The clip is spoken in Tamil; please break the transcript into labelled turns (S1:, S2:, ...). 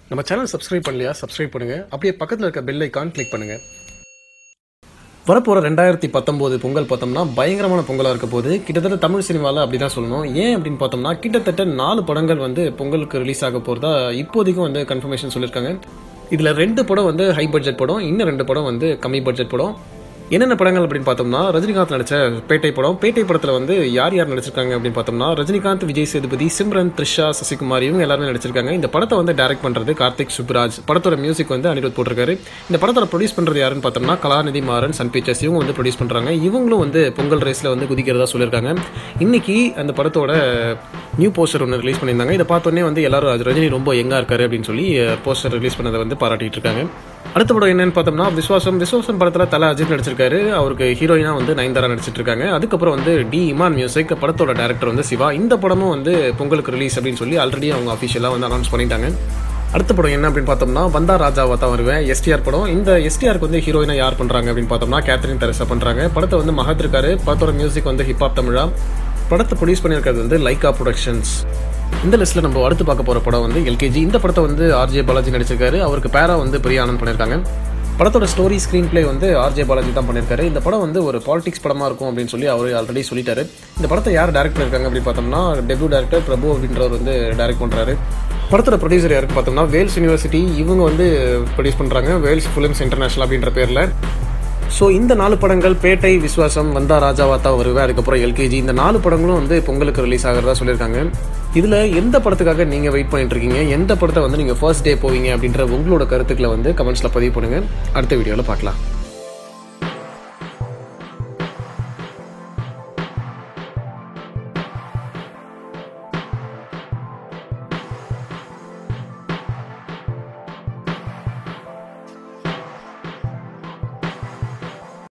S1: நம்ம சேனல் சப்ஸ்கிரைப் பண்ணலையா சப்ஸ்கிரைப் பண்ணுங்க அப்படியே பக்கத்தில் இருக்க பெல் ஐக்கான் கிளிக் பண்ணுங்க வரப்போகிற ரெண்டாயிரத்தி பத்தொம்போது பொங்கல் பார்த்தோம்னா பயங்கரமான பொங்கலாக இருக்க போது கிட்டத்தட்ட தமிழ் சினிமாவில் அப்படி தான் சொல்லணும் ஏன் அப்படின்னு பார்த்தோம்னா கிட்டத்தட்ட நாலு படங்கள் வந்து பொங்கலுக்கு ரிலீஸ் ஆக போகிறதா இப்போதைக்கும் வந்து கன்ஃபர்மேஷன் சொல்லியிருக்காங்க இதில் ரெண்டு படம் வந்து ஹை பட்ஜெட் படம் இன்னும் ரெண்டு படம் வந்து கம்மி பட்ஜெட் படம் என்னென்ன படங்கள் அப்படின்னு பார்த்தோம்னா ரஜினிகாந்த் நடிச்ச பேட்டை படம் பேட்டை படத்தில் வந்து யார் யார் நடிச்சிருக்காங்க அப்படின்னு பார்த்தோம்னா ரஜினிகாந்த் விஜய் சேதுபதி சிம்ரன் த்ரிஷா சசிகுமார் இவங்க எல்லாருமே நடிச்சிருக்காங்க இந்த படத்தை வந்து டைரக்ட் பண்ணுறது கார்த்திக் சுப்ராஜ் படத்தோட மியூசிக் வந்து அனிருத் போட்டிருக்காரு இந்த படத்தோட ப்ரொடியூஸ் பண்ணுறது யாருன்னு பார்த்தோம்னா கலாநிதி மாறன் சன் பிக்சர்ஸ் இவங்க வந்து ப்ரொடியூஸ் பண்ணுறாங்க இவங்களும் வந்து பொங்கல் ரேஸில் வந்து குதிக்கிறதா சொல்லியிருக்காங்க இன்னைக்கு அந்த படத்தோட நியூ போஸ்டர் ஒன்று ரிலீஸ் பண்ணியிருந்தாங்க இதை பார்த்தோன்னே வந்து எல்லாரும் அது ரஜினி ரொம்ப எங்கா இருக்காரு அப்படின்னு சொல்லி போஸ்டர் ரிலீஸ் பண்ணதை வந்து பாராட்டிட்டு இருக்காங்க அடுத்த படம் என்னன்னு பார்த்தோம்னா விஸ்வாசம் விஸ்வாசம் படத்தில் தலை அஜித் நடிச்சிருக்காரு அவருக்கு ஹீரோயினா வந்து நயன்தாரா நடிச்சிட்டு இருக்காங்க அதுக்கப்புறம் வந்து டி இமான் மியூசிக் படத்தோட டேரக்டர் வந்து சிவா இந்த படமும் வந்து பொங்கலுக்கு ரிலீஸ் அப்படின்னு சொல்லி ஆல்ரெடி அவங்க அஃபிஷியலாக வந்து அனௌன்ஸ் பண்ணிட்டாங்க அடுத்த படம் என்ன அப்படின்னு பார்த்தோம்னா வந்தா ராஜாவா தான் வருவேன் எஸ்டிஆர் படம் இந்த எஸ்டிஆருக்கு வந்து ஹீரோயினா யார் பண்றாங்க அப்படின்னு பார்த்தோம்னா கேத்ரின் தெரசா பண்றாங்க படத்தை வந்து மகத் இருக்காரு படத்தோட மியூசிக் வந்து ஹிப்ஹாப் தமிழா படத்தை ப்ரொடியூஸ் பண்ணியிருக்கிறது வந்து லைகா ப்ரொடக்ஷன்ஸ் இந்த லிஸ்ட்ல நம்ம அடுத்து பார்க்க போற படம் வந்து எல்கேஜி இந்த படத்தை வந்து ஆர்ஜே பாலாஜி நடிச்சிருக்காரு அவருக்கு பேரா வந்து பெரிய ஆனந்த் பண்ணியிருக்காங்க படத்தோட ஸ்டோரி ஸ்க்ரீன் பிளே வந்து ஆர்ஜே பாலாஜி தான் பண்ணியிருக்காரு இந்த படம் வந்து ஒரு பாலிடிக்ஸ் படமா இருக்கும் அப்படின்னு சொல்லி அவர் ஆல்ரெடி சொல்லிட்டாரு இந்த படத்தை யார் டைரக்ட் பண்ணிருக்காங்க அப்படின்னு பார்த்தோம்னா டெபியூ டேரக்டர் பிரபு அப்படின்றவர் வந்து டைரக்ட் பண்றாரு படத்தோட ப்ரொடியூசர் யாருக்கு பார்த்தோம்னா வேல்ஸ் யூனிவர்சிட்டி இவங்க வந்து ப்ரொடியூஸ் பண்றாங்க வேல்ஸ் ஃபிலிம்ஸ் இன்டர்நேஷனல் அப்படின்ற பேர்ல ஸோ இந்த நாலு படங்கள் பேட்டை விஸ்வாசம் வந்தா ராஜாவாத்தா வருவேன் அதுக்கப்புறம் எல்கேஜி இந்த நாலு படங்களும் வந்து பொங்கலுக்கு ரிலீஸ் ஆகிறதா சொல்லியிருக்காங்க இதில் எந்த படத்துக்காக நீங்கள் வெயிட் பண்ணிட்டு இருக்கீங்க எந்த படத்தை வந்து நீங்கள் ஃபர்ஸ்ட் டே போவீங்க அப்படின்ற உங்களோட கருத்துக்களை வந்து கமெண்ட்ஸில் பதிவு பண்ணுங்கள் அடுத்த வீடியோவில் பார்க்கலாம்